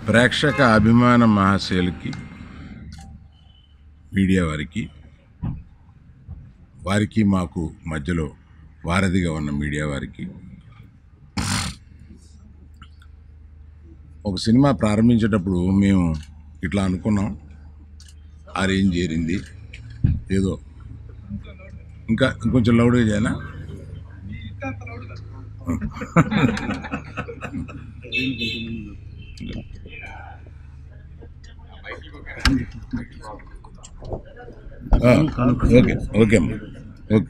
ప్రేక్షక అభిమాన మహాశయులకి మీడియా వారికి వారికి మాకు మధ్యలో వారధిగా ఉన్న మీడియా వారికి ఒక సినిమా ప్రారంభించేటప్పుడు మేము ఇట్లా అనుకున్నాం ఆ రేంజ్ చేరింది ఏదో ఇంకా ఇంకొంచెం లౌడ్గా చేయనా ఆ, ఓకే ఓకే అమ్మా ఓకే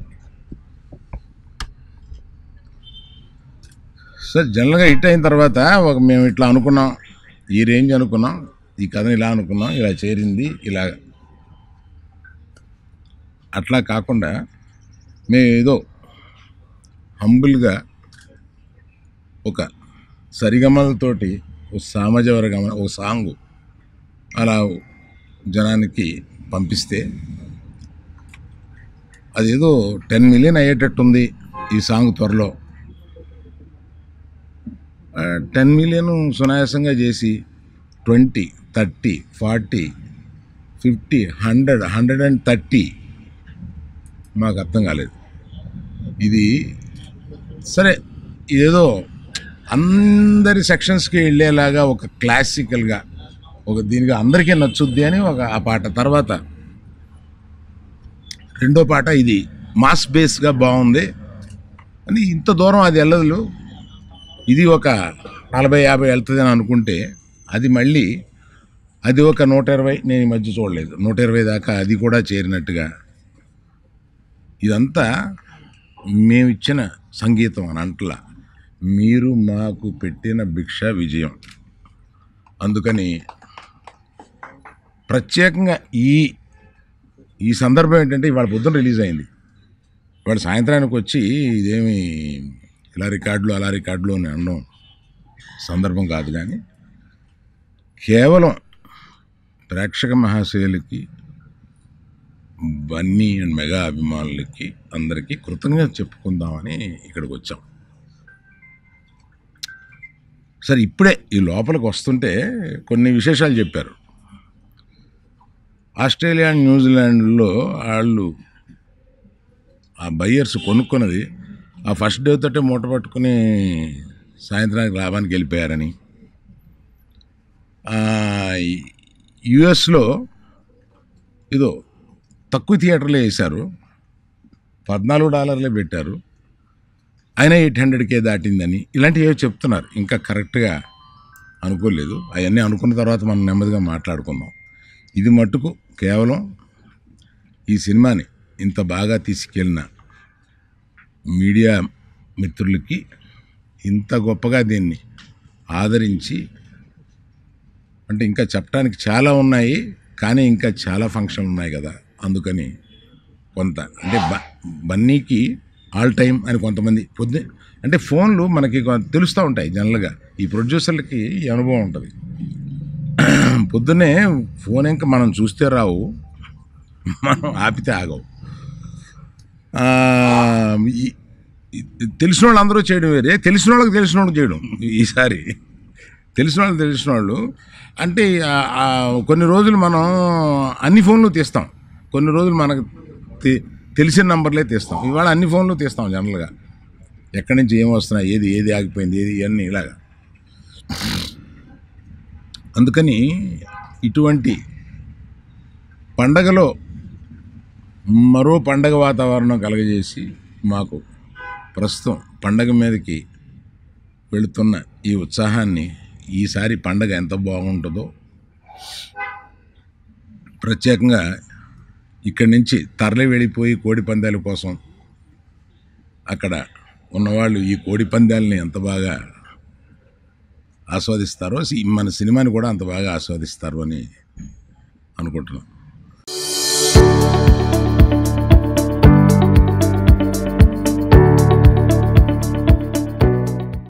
సార్ జనరల్గా హిట్ అయిన తర్వాత ఒక మేము ఇట్లా అనుకున్నాం ఈ రేంజ్ అనుకున్నాం ఈ కథను ఇలా అనుకున్నాం ఇలా చేరింది ఇలా అట్లా కాకుండా మేము ఏదో హంబుల్గా ఒక సరిగమలతోటి ఒక సామాజ వర్గమ ఒక సాంగ్ అలా జనానికి పంపిస్తే అదేదో టెన్ మిలియన్ అయ్యేటట్టుంది ఈ సాంగ్ త్వరలో టెన్ మిలియన్ సునాయాసంగా చేసి twenty thirty forty fifty hundred hundred and thirty మాకు అర్థం కాలేదు ఇది సరే ఏదో అందరి సెక్షన్స్కి వెళ్ళేలాగా ఒక క్లాసికల్గా ఒక దీనికి అందరికీ నచ్చుద్ది అని ఒక ఆ పాట తర్వాత రెండో పాట ఇది మాస్ బేస్గా బాగుంది అని ఇంత దూరం అది వెళ్ళదు ఇది ఒక నలభై యాభై వెళ్తుంది అని అనుకుంటే అది మళ్ళీ అది ఒక నూట ఇరవై నేను ఈ మధ్య చూడలేదు నూట ఇరవై దాకా అది కూడా చేరినట్టుగా ఇదంతా మేమిచ్చిన సంగీతం అని అంటలా మీరు మాకు పెట్టిన భిక్ష విజయం అందుకని ప్రత్యేకంగా ఈ ఈ సందర్భం ఏంటంటే ఇవాళ పొద్దున రిలీజ్ అయింది ఇవాళ సాయంత్రానికి వచ్చి ఇదేమి ఇలా రికార్డులు అలా రికార్డులు అని అనడం సందర్భం కాదు కానీ కేవలం ప్రేక్షక మహాశయులకి బన్నీ అండ్ మెగా అభిమానులకి అందరికీ కృతజ్ఞత చెప్పుకుందామని ఇక్కడికి వచ్చాం సరే ఇప్పుడే ఈ లోపలికి వస్తుంటే కొన్ని విశేషాలు చెప్పారు ఆస్ట్రేలియా న్యూజిలాండ్లో వాళ్ళు ఆ బయ్యర్స్ కొనుక్కున్నది ఆ ఫస్ట్ డే తోటే మూట పట్టుకుని సాయంత్రానికి లాభానికి వెళ్ళిపోయారని యుఎస్లో ఇదో తక్కువ థియేటర్లే వేశారు పద్నాలుగు డాలర్లే పెట్టారు అయినా ఎయిట్ హండ్రెడ్కే దాటిందని ఇలాంటివి ఏవో చెప్తున్నారు ఇంకా కరెక్ట్గా అనుకోలేదు అవన్నీ అనుకున్న తర్వాత మనం నెమ్మదిగా మాట్లాడుకుందాం ఇది మట్టుకు కేవలం ఈ సినిమాని ఇంత బాగా తీసుకెళ్ళిన మీడియా మిత్రులకి ఇంత గొప్పగా దీన్ని ఆదరించి అంటే ఇంకా చెప్పడానికి చాలా ఉన్నాయి కానీ ఇంకా చాలా ఫంక్షన్లు ఉన్నాయి కదా అందుకని కొంత అంటే బ బన్నీకి ఆల్ టైం అని కొంతమంది పొద్దు అంటే ఫోన్లు మనకి కొ- తెలుస్తూ ఉంటాయి జనరల్గా ఈ ప్రొడ్యూసర్లకి ఈ అనుభవం ఉంటుంది పొద్దున్నే ఫోన్ ఇంకా మనం చూస్తే రావు మనం ఆపితే ఆగవు ఆ, ఈ- ఈ- తెలిసిన వాళ్ళు అందరూ చేయడం వేరే తెలిసిన వాళ్ళకి తెలిసిన వాళ్ళకి చేయడం ఈసారి తెలిసిన వాళ్ళు తెలిసిన వాళ్ళు అంటే ఆ- ఆ కొన్ని రోజులు మనం అన్ని ఫోన్లు తీస్తాం కొన్ని రోజులు మనకు తె- తెలిసిన నంబర్లే తీస్తాం ఇవాళ అన్ని ఫోన్లు తీస్తాం జనరల్గా ఎక్కడి నుంచి ఏం వస్తున్నాయి ఏది ఏది ఆగిపోయింది ఏది ఇవన్నీ ఇలాగా అందుకని ఇటువంటి పండగలో మరో పండగ వాతావరణం కలగజేసి మాకు ప్రస్తుతం పండగ మీదకి వెళుతున్న ఈ ఉత్సాహాన్ని ఈసారి పండగ ఎంత బాగుంటుందో ప్రత్యేకంగా ఇక్కడి నుంచి తరలి వెళ్ళిపోయి కోడి పందాల కోసం అక్కడ ఉన్నవాళ్ళు ఈ కోడి పందాలని ఎంత బాగా ఆస్వాదిస్తారో సి- మన సినిమాని కూడా అంత బాగా ఆస్వాదిస్తారు అని అనుకుంటున్నాం